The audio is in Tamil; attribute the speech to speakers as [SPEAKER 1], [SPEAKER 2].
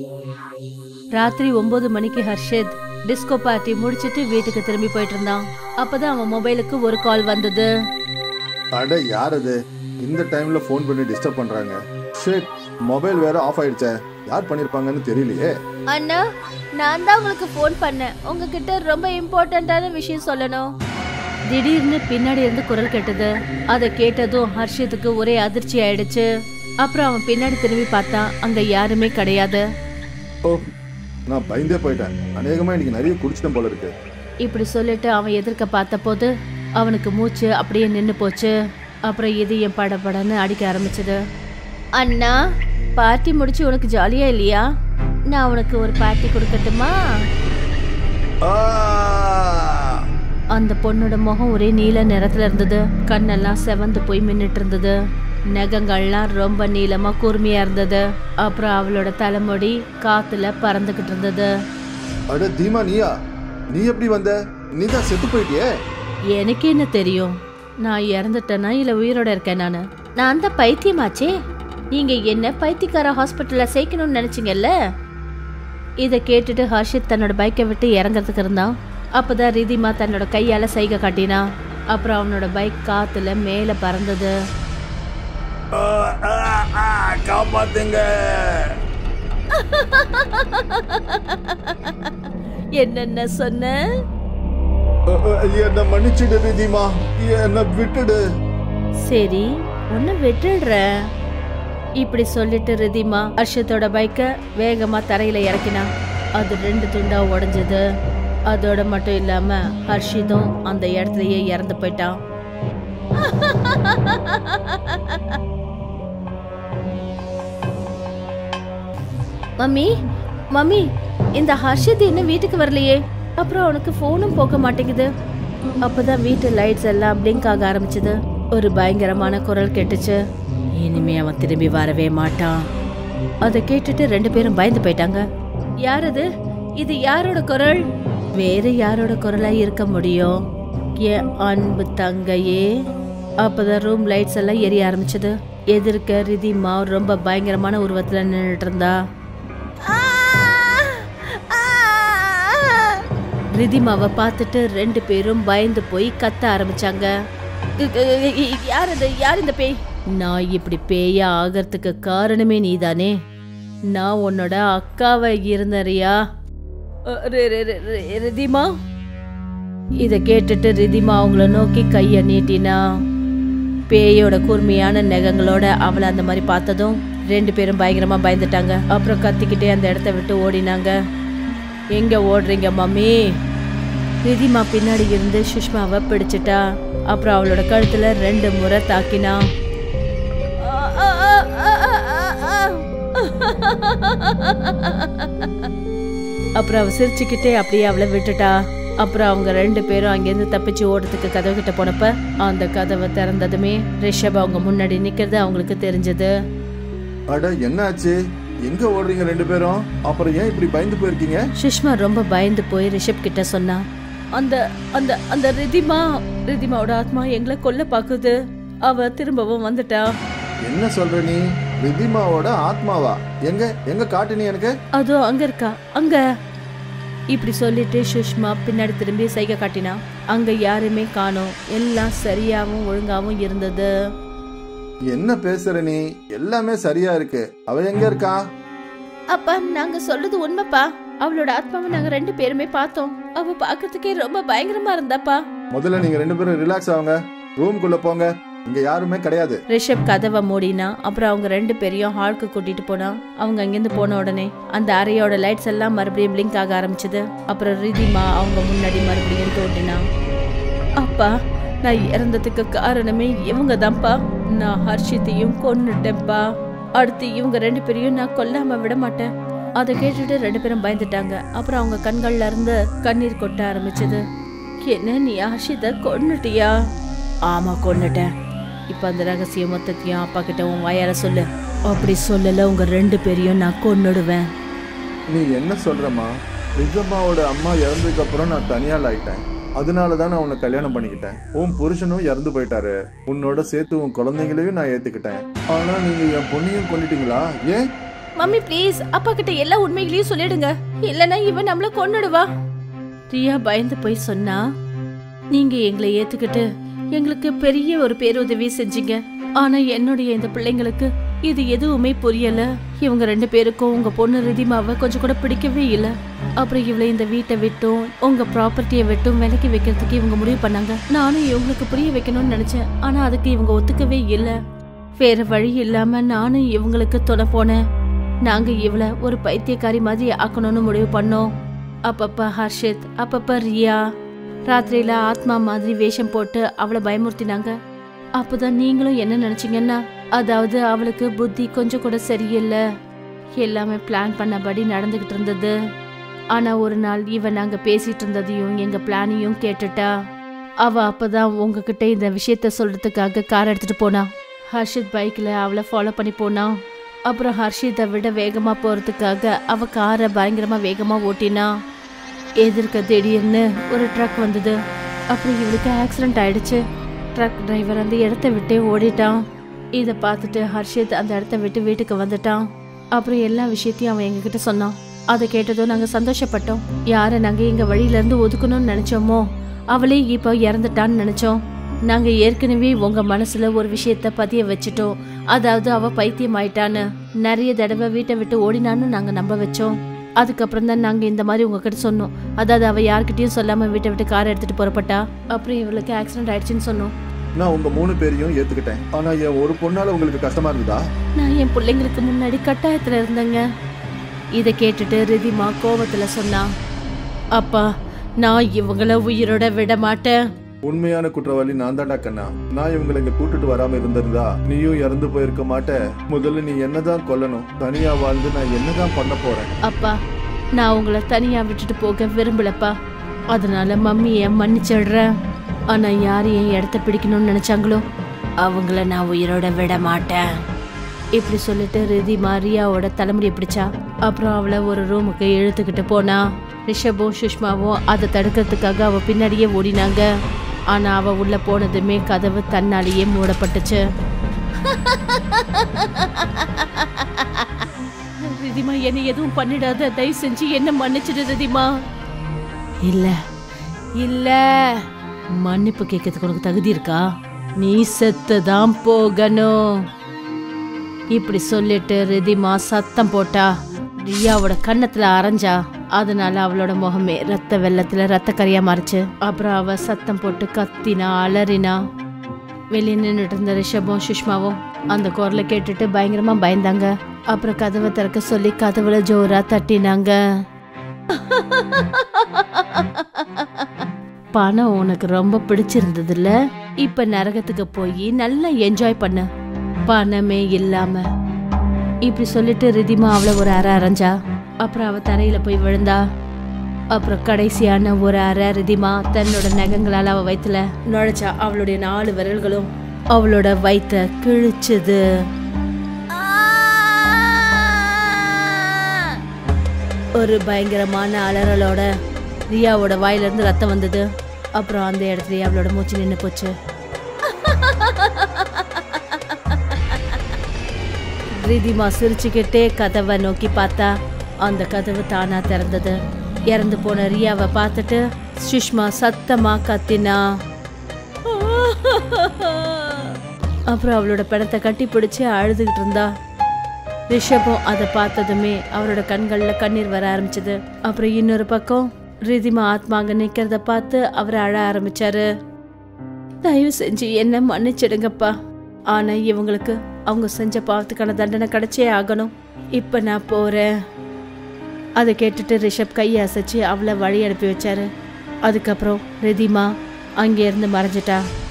[SPEAKER 1] ராத்திரி ஒன்பது மணிக்கு ஹர்ஷித் டிஸ்கோ பார்ட்டி முடிச்சிட்டு வீட்டுக்கு திரும்பி போயிட்டு இருந்தான் அப்பதான் அவன் மொபைலுக்கு ஒரு கால் வந்தது
[SPEAKER 2] அட யார் அது இந்த டைம்ல ஃபோன் பண்ணி டிஸ்டர்ப் பண்றாங்க ஷேட் மொபைல் வேற ஆஃப் ஆயிடுச்சே யார் பண்ணிருப்பாங்கன்னு தெரியலையே
[SPEAKER 1] அண்ணா நான் தான் உங்களுக்கு ஃபோன் பண்ணேன் உங்ககிட்ட ரொம்ப இம்பார்ட்டண்ட்டான விஷயம் சொல்லணும் திடீர்னு பின்னாடி இருந்து குரல் கேட்டது அதை கேட்டதும் ஹர்ஷித்துக்கு ஒரே அதிர்ச்சி ஆயிடுச்சு அப்புறம் அவன் பின்னாடி திரும்பி பார்த்தான் அங்க யாருமே கிடையாது
[SPEAKER 2] ஓ நான் பயந்தே போயிட்டேன் அநேகமா இன்னைக்கு நிறைய குடிச்சிட்டேன் போல இருக்கு
[SPEAKER 1] இப்படி சொல்லிட்டு அவன் எதிர்க்க பார்த்தபோது அவனுக்கு மூச்சு அப்படியே நின்று போச்சு அப்புறம் இதயம் படபடன்னு அடிக்க ஆரம்பிச்சது அண்ணா பார்ட்டி முடிச்சு உனக்கு ஜாலியா இல்லையா நான் உனக்கு ஒரு பார்ட்டி கொடுக்கட்டுமா
[SPEAKER 2] ஆ!
[SPEAKER 1] அந்த பொண்ணோட முகம் ஒரே நீல நிறத்துல இருந்தது கண்ணெல்லாம் செவந்து போய் மின்னுட்டு இருந்தது நகங்கள்லாம் ரொம்ப நீளமா கூர்மையா இருந்தது அப்புறம் அவளோட தலைமுடி காத்துல பறந்துகிட்டு இருந்தது
[SPEAKER 2] அட தீமா நீயா நீ எப்படி வந்த நீ தான் செத்து போயிட்டியே
[SPEAKER 1] எனக்கு என்ன தெரியும் நான் இறந்துட்டேனா இல்ல உயிரோட இருக்கேன் நானு நான் தான் பைத்தியமாச்சே நீங்க என்ன பைத்தியக்கார ஹாஸ்பிட்டல்ல சேர்க்கணும்னு நினைச்சீங்கல்ல இதை கேட்டுட்டு ஹர்ஷித் தன்னோட பைக்கை விட்டு இறங்குறதுக்கு இருந்தான் அப்பதான் ரிதிமா தன்னோட கையால சைகை காட்டினா அப்புறம் அவனோட பைக் காத்துல மேல பறந்தது
[SPEAKER 2] ஆ, ஆ, ஆ, காப்பாத்துங்க
[SPEAKER 1] என்னென்ன சொன்ன
[SPEAKER 2] அ, அ, என்னை மன்னிச்சிடு தீமா என்னை விட்டுடு
[SPEAKER 1] சரி ஒன்னு விட்டுடுற இப்படி சொல்லிட்டு ரிதிமா ஹர்ஷத்தோட பைக்க வேகமா தரையில இறக்கினா அது ரெண்டு துண்டா உடைஞ்சது அதோட மட்டும் இல்லாம ஹர்ஷிதும் அந்த இடத்துலயே இறந்து போயிட்டான் மம்மி மம்மி இந்த ஹர்ஷித் இன்னும் வீட்டுக்கு வரலையே அப்புறம் அவனுக்கு ஃபோனும் போக மாட்டேங்குது அப்பதான் வீட்டு லைட்ஸ் எல்லாம் பிளிங்க் ஆக ஆரம்பிச்சது ஒரு பயங்கரமான குரல் கேட்டுச்சு இனிமே அவன் திரும்பி வரவே மாட்டான் அதை கேட்டுட்டு ரெண்டு பேரும் பயந்து போயிட்டாங்க யார் அது இது யாரோட குரல் வேற யாரோட குரலா இருக்க முடியும் என் அன்பு தங்கையே அப்பதான் ரூம் லைட்ஸ் எல்லாம் எரிய ஆரம்பிச்சது எதிர்க்க ரிதிமா ரொம்ப பயங்கரமான உருவத்துல நின்றுட்டு இருந்தா ரிதிமாவை பார்த்துட்டு ரெண்டு பேரும் பயந்து போய் கத்த ஆரம்பிச்சாங்க இ- இ- இ- யார் அது யார் இந்த பேய் நான் இப்படி பேயா ஆகிறதுக்கு காரணமே நீதானே நான் உன்னோட அக்காவை இருந்தறியா ரிதிமா இத கேட்டுட்டு ரிதிமா அவங்கள நோக்கி கைய நீட்டினா பேயோட கூர்மையான நகங்களோட அவளை அந்த மாதிரி பார்த்ததும் ரெண்டு பேரும் பயங்கரமா பயந்துட்டாங்க அப்புறம் கத்திக்கிட்டே அந்த இடத்த விட்டு ஓடினாங்க எங்க ஓடுறீங்க மம்மி ரிதிமா பின்னாடி இருந்து சுஷ்மாவை பிடிச்சிட்டா அப்புறம் அவளோட கழுத்துல ரெண்டு முறை தாக்கினா அப்புறம் அவ சிரிச்சுக்கிட்டே அப்படியே அவளை விட்டுட்டா அப்புறம் அவங்க ரெண்டு பேரும் அங்கேருந்து தப்பிச்சு ஓடுறதுக்கு கதவு கிட்ட போனப்ப அந்த கதவை திறந்ததுமே ரிஷப் அவங்க முன்னாடி நிக்கிறது அவங்களுக்கு தெரிஞ்சது
[SPEAKER 2] அட என்ன ஆச்சு எங்க ஓடுறீங்க ரெண்டு பேரும் அப்புறம் ஏன் இப்படி பயந்து போயிருக்கீங்க
[SPEAKER 1] சுஷ்மா ரொம்ப பயந்து போய் ரிஷப் கிட்ட சொன்னா அந்த அந்த அந்த ரிதிமா ரிதிமாவோட ஆத்மா எங்களை கொல்ல பாக்குது அவ திரும்பவும் வந்துட்டா
[SPEAKER 2] என்ன சொல்ற நீ ரிதிமாவோட ஆத்மாவா எங்க எங்க காட்டு நீ எனக்கு
[SPEAKER 1] அதோ அங்க இருக்கா அங்க இப்படி சொல்லிட்டு சுஷ்மா பின்னாடி திரும்பி சைகை காட்டினா அங்க யாருமே காணோம் எல்லாம் சரியாவும் ஒழுங்காவும் இருந்தது
[SPEAKER 2] என்ன பேசுற நீ எல்லாமே சரியா இருக்கு அவ எங்க இருக்கா
[SPEAKER 1] அப்பா நாங்க சொல்றது உண்மைப்பா அவளோட ஆத்மாவை நாங்க ரெண்டு பேருமே பார்த்தோம் அவ பாக்குறதுக்கே ரொம்ப பயங்கரமா இருந்தாப்பா
[SPEAKER 2] முதல்ல நீங்க ரெண்டு பேரும் ரிலாக்ஸ் ஆகுங்க ரூம்குள்ள போங்க இங்க யாருமே கிடையாது
[SPEAKER 1] ரிஷப் கதவை மூடினா அப்புறம் அவங்க ரெண்டு பேரையும் ஹாலுக்கு கூட்டிட்டு போனா அவங்க அங்கிருந்து போன உடனே அந்த அறையோட லைட்ஸ் எல்லாம் மறுபடியும் பிளிங்க் ஆக ஆரம்பிச்சது அப்புறம் ரிதிமா அவங்க முன்னாடி மறுபடியும் தோண்டினா அப்பா நான் இறந்ததுக்கு காரணமே இவங்க தான்ப்பா நான் ஹர்ஷித்தையும் கொன்னுட்டேன்ப்பா அடுத்து இவங்க ரெண்டு பேரையும் நான் கொல்லாம விட மாட்டேன் அதை கேட்டுட்டு ரெண்டு பேரும் பயந்துட்டாங்க அப்புறம் அவங்க கண்கள்ல இருந்து கண்ணீர் கொட்ட ஆரம்பிச்சது என்ன நீ ஹர்ஷித்தை கொன்னுட்டியா ஆமா கொன்னுட்டேன் இப்ப அந்த ரகசியம் மொத்தத்தையும் அப்பா கிட்ட உன் வாயால சொல்லு அப்படி சொல்லல உங்க ரெண்டு பேரையும் நான் கொன்னுடுவேன்
[SPEAKER 2] நீ என்ன சொல்றமா ரிஜம்மாவோட அம்மா இறந்ததுக்கு அப்புறம் நான் தனியால் ஆயிட்டேன் அதனால தான் நான் உன்னை கல்யாணம் பண்ணிக்கிட்டேன் உன் புருஷனும் இறந்து போயிட்டாரு உன்னோட சேர்த்து உன் குழந்தைங்களையும் நான் ஏத்துக்கிட்டேன் ஆனா நீங்க என் பொண்ணையும் கொண்டுட்டீங்களா ஏன்
[SPEAKER 1] மம்மி ப்ளீஸ் அப்பா கிட்ட எல்லா உண்மைகளையும் சொல்லிடுங்க இல்லனா இவன் நம்மள கொன்னுடுவா ரியா பயந்து போய் சொன்னா நீங்க எங்களை ஏத்துக்கிட்டு எங்களுக்கு பெரிய ஒரு பேருதவி செஞ்சீங்க ஆனா என்னுடைய இந்த பிள்ளைங்களுக்கு இது எதுவுமே புரியல இவங்க ரெண்டு பேருக்கும் உங்க பொண்ணு ரிதிமாவை கொஞ்சம் கூட பிடிக்கவே இல்ல அப்புறம் இவளை இந்த வீட்டை விட்டும் உங்க ப்ராப்பர்ட்டியை விட்டும் விலைக்கு வைக்கிறதுக்கு இவங்க முடிவு பண்ணாங்க நானும் இவங்களுக்கு புரிய வைக்கணும்னு நினைச்சேன் ஆனா அதுக்கு இவங்க ஒத்துக்கவே இல்ல வேற வழி இல்லாம நானும் இவங்களுக்கு துணை போனேன் நாங்க இவளை ஒரு பைத்தியக்காரி மாதிரி ஆக்கணும்னு முடிவு பண்ணோம் அப்பப்ப ஹர்ஷித் அப்பப்ப ரியா ராத்திரியில ஆத்மா மாதிரி வேஷம் போட்டு அவளை பயமுறுத்தினாங்க அப்பதான் நீங்களும் என்ன நினைச்சீங்கன்னா அதாவது அவளுக்கு புத்தி கொஞ்சம் கூட சரியில்லை எல்லாமே பிளான் பண்ணபடி நடந்துகிட்டு இருந்தது ஆனா ஒரு நாள் இவன் நாங்க பேசிட்டு இருந்ததையும் எங்க பிளானையும் கேட்டுட்டா அவ அப்பதான் உங்ககிட்ட இந்த விஷயத்த சொல்றதுக்காக கார் எடுத்துட்டு போனா ஹர்ஷித் பைக்ல அவளை ஃபாலோ பண்ணி போனா அப்புறம் ஹர்ஷித்தை விட வேகமா போறதுக்காக அவ காரை பயங்கரமா வேகமா ஓட்டினா எதிர்க்க திடீர்னு ஒரு ட்ரக் வந்தது அப்புறம் இவளுக்கு ஆக்சிடென்ட் ஆயிடுச்சு ட்ரக் டிரைவர் அந்த இடத்த விட்டே ஓடிட்டான் இதை பார்த்துட்டு ஹர்ஷித் அந்த இடத்த விட்டு வீட்டுக்கு வந்துட்டான் அப்புறம் எல்லா விஷயத்தையும் அவன் எங்ககிட்ட சொன்னான் அதை கேட்டதும் நாங்க சந்தோஷப்பட்டோம் யாரை நாங்க எங்க வழியில இருந்து ஒதுக்கணும்னு நினைச்சோமோ அவளே இப்போ இறந்துட்டான்னு நினைச்சோம் நாங்க ஏற்கனவே உங்க மனசுல ஒரு விஷயத்த பதிய வச்சுட்டோம் அதாவது அவ பைத்தியம் ஆயிட்டான்னு நிறைய தடவை வீட்டை விட்டு ஓடினான்னு நாங்க நம்ப வச்சோம் அதுக்கப்புறம் தான் நாங்க இந்த மாதிரி உங்ககிட்ட சொன்னோம் அதாவது அவ யார்கிட்டயும் சொல்லாம வீட்டை விட்டு கார் எடுத்துட்டு புறப்பட்டா அப்புறம் இவளுக்கு ஆக்சிடென்ட் ஆயிடுச்சுன்னு சொன்னோம்
[SPEAKER 2] நான் உங்க மூணு பேரையும் ஏத்துக்கிட்டேன் ஆனா என் ஒரு பொண்ணால உங்களுக்கு கஷ்டமா இருந்ததா
[SPEAKER 1] நான் என் பிள்ளைங்களுக்கு முன்னாடி கட்டாயத்துல இருந்தேங்க இதை கேட்டுட்டு ரிதிமா கோவத்துல சொன்னா அப்பா நான் இவங்கள உயிரோட விட மாட்டேன்
[SPEAKER 2] உண்மையான குற்றவாளி நான் தான்டா கண்ணா நான் இவங்களை இங்க கூட்டிட்டு வராம இருந்திருந்தா நீயும் இறந்து போயிருக்க மாட்ட முதல்ல நீ என்னதான் கொல்லணும் தனியா வாழ்ந்து நான் என்னதான் பண்ண போறேன்
[SPEAKER 1] அப்பா நான் உங்களை தனியா விட்டுட்டு போக விரும்பலப்பா அதனால மம்மிய மன்னிச்சிடுறேன் ஆனா யார் என் இடத்த பிடிக்கணும்னு நினைச்சாங்களோ அவங்கள நான் உயிரோட விட மாட்டேன் இப்படி சொல்லிட்டு ரிதி மாரியாவோட தலைமுடியை பிடிச்சா அப்புறம் அவளை ஒரு ரூமுக்கு இழுத்துக்கிட்டு போனா ரிஷபும் சுஷ்மாவும் அதை தடுக்கிறதுக்காக அவ பின்னாடியே ஓடினாங்க ஆனா அவ உள்ள போனதுமே கதவு தன்னாலேயே மூடப்பட்டுச்சு ரிதிமா என்னை எதுவும் பண்ணிடாத தயவு செஞ்சு என்ன மன்னிச்சிடு ரிதிமா இல்ல இல்ல மன்னிப்பு கேட்கறதுக்கு உனக்கு தகுதி இருக்கா நீ செத்துதான் போகணும் இப்படி சொல்லிட்டு ரிதிமா சத்தம் போட்டா ரியாவோட கன்னத்துல அரைஞ்சா அதனால அவளோட முகமே ரத்த வெள்ளத்துல ரத்த கரியா மாறிச்சு அப்புறம் அவ சத்தம் போட்டு கத்தினா அலறினா வெளியே நின்றுட்டு இருந்த ரிஷபும் சுஷ்மாவும் அந்த குரலை கேட்டுட்டு பயங்கரமா பயந்தாங்க அப்புறம் கதவை திறக்க சொல்லி கதவுல ஜோரா தட்டினாங்க பணம் உனக்கு ரொம்ப பிடிச்சிருந்ததுல்ல இப்ப நரகத்துக்கு போய் நல்லா என்ஜாய் பண்ணு பணமே இல்லாம இப்படி சொல்லிட்டு ரிதிமா அவளை ஒரு அரை அரைஞ்சா அப்புறம் அவ தரையில போய் விழுந்தா அப்புறம் கடைசியான ஒரு அரை ரிதிமா தன்னோட நகங்களால அவ வயித்துல நுழைச்சா அவளுடைய நாலு விரல்களும் அவளோட வயித்த கிழிச்சுது ஒரு பயங்கரமான அலறலோட ரியாவோட வாயிலிருந்து ரத்தம் வந்தது அப்புறம் அந்த இடத்துலயே அவளோட மூச்சு நின்று போச்சு ரிதிமா சிரிச்சுக்கிட்டே கதவை நோக்கி பார்த்தா அந்த கதவு தானா திறந்தது இறந்து போன ரியாவை பார்த்துட்டு சுஷ்மா சத்தமா கத்தினா அப்புறம் அவளோட பிணத்தை கட்டி பிடிச்சு அழுதுகிட்டு இருந்தா ரிஷபும் அதை பார்த்ததுமே அவரோட கண்கள்ல கண்ணீர் வர ஆரம்பிச்சது அப்புறம் இன்னொரு பக்கம் ரிதிமா ஆத்மா அங்க நிக்கிறத பார்த்து அவர் அழ ஆரம்பிச்சாரு தயவு செஞ்சு என்ன மன்னிச்சிடுங்கப்பா ஆனா இவங்களுக்கு அவங்க செஞ்ச பாவத்துக்கான தண்டனை கிடைச்சே ஆகணும் இப்ப நான் போறேன் அதை கேட்டுட்டு ரிஷப் கையை அசைச்சு அவளை வழி அனுப்பி வச்சாரு அதுக்கப்புறம் ரிதிமா அங்கே இருந்து மறைஞ்சிட்டா